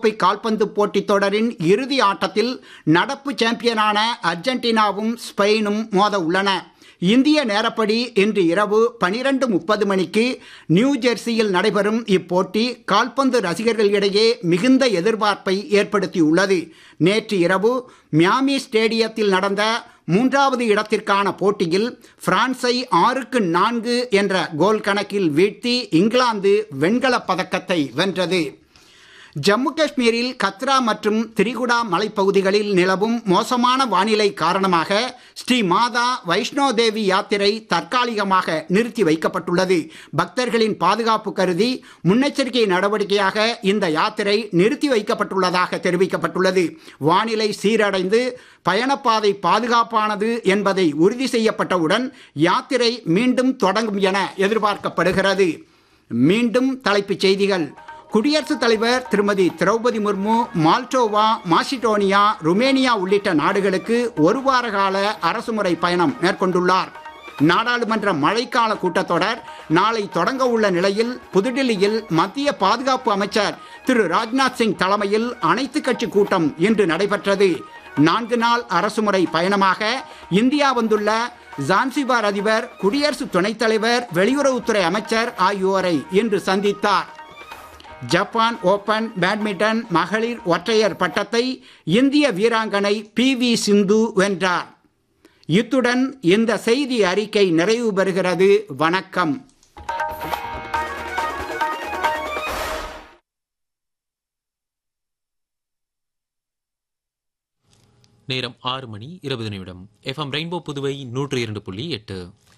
உலகக்கோப்பை கால்பந்து போட்டித் தொடரின் இறுதி ஆட்டத்தில் நடப்பு சாம்பியனான அர்ஜென்டினாவும் ஸ்பெயினும் மோத உள்ளன இந்திய நேரப்படி இன்று இரவு பனிரெண்டு முப்பது மணிக்கு நியூ ஜெர்சியில் நடைபெறும் இப்போட்டி கால்பந்து ரசிகர்களிடையே மிகுந்த எதிர்பார்ப்பை ஏற்படுத்தியுள்ளது நேற்று இரவு மியாமி ஸ்டேடியத்தில் நடந்த மூன்றாவது இடத்திற்கான போட்டியில் பிரான்ஸை ஆறுக்கு நான்கு என்ற கோல் கணக்கில் வீழ்த்தி இங்கிலாந்து வெண்கலப் பதக்கத்தை வென்றது ஜம்மு காஷ்மீரில் கத்ரா மற்றும் திரிகுடா மலைப்பகுதிகளில் நிலவும் மோசமான வானிலை காரணமாக ஸ்ரீ மாதா வைஷ்ணோ தேவி யாத்திரை தற்காலிகமாக நிறுத்தி வைக்கப்பட்டுள்ளது பக்தர்களின் பாதுகாப்பு கருதி முன்னெச்சரிக்கை நடவடிக்கையாக இந்த யாத்திரை நிறுத்தி வைக்கப்பட்டுள்ளதாக தெரிவிக்கப்பட்டுள்ளது வானிலை சீரடைந்து பயணப்பாதை பாதுகாப்பானது என்பதை உறுதி செய்யப்பட்டவுடன் யாத்திரை மீண்டும் தொடங்கும் என எதிர்பார்க்கப்படுகிறது மீண்டும் தலைப்புச் செய்திகள் குடியரசுத் தலைவர் Thirumathi Draupadi Murmu Moldova Macedonia Romania உள்ளிட்ட நாடுகளுக்கு ஒரு வார கால அரசுமுறை பயணம் மேற்கொண்டுள்ளார் நாடாளுமன்ற மழைக்கால கூட்டத்தொடர் நாளை தொடங்க உள்ள நிலையில் புதுடில்லியில் மத்திய பாதுகாப்பு அமைச்சர் திரு ராஜ்நாத் சிங் தலைமையில் அனைத்து கட்சி கூட்டம் இன்று நடைபெற்றது நான்கு நாள் அரசுமுறை பயணமாக இந்தியா வந்துள்ள ஜான்சிபார் அதிபர் குடியரசு துணைத் தலைவர் வெளியுறவுத்துறை அமைச்சர் ஆகியோரை இன்று சந்தித்தார் ஜப்பான் ஓபன் பேட்மிண்டன் மகளிர் ஒற்றையர் பட்டத்தை இந்திய வீராங்கனை பி வி சிந்து வென்றார் இத்துடன் இந்த செய்தி அறிக்கை நிறைவு பெறுகிறது வணக்கம் நேரம் ஆறு மணி இருபது நிமிடம் எஃப்எம் ரெயின்போ புதுவை நூற்று இரண்டு புள்ளி எட்டு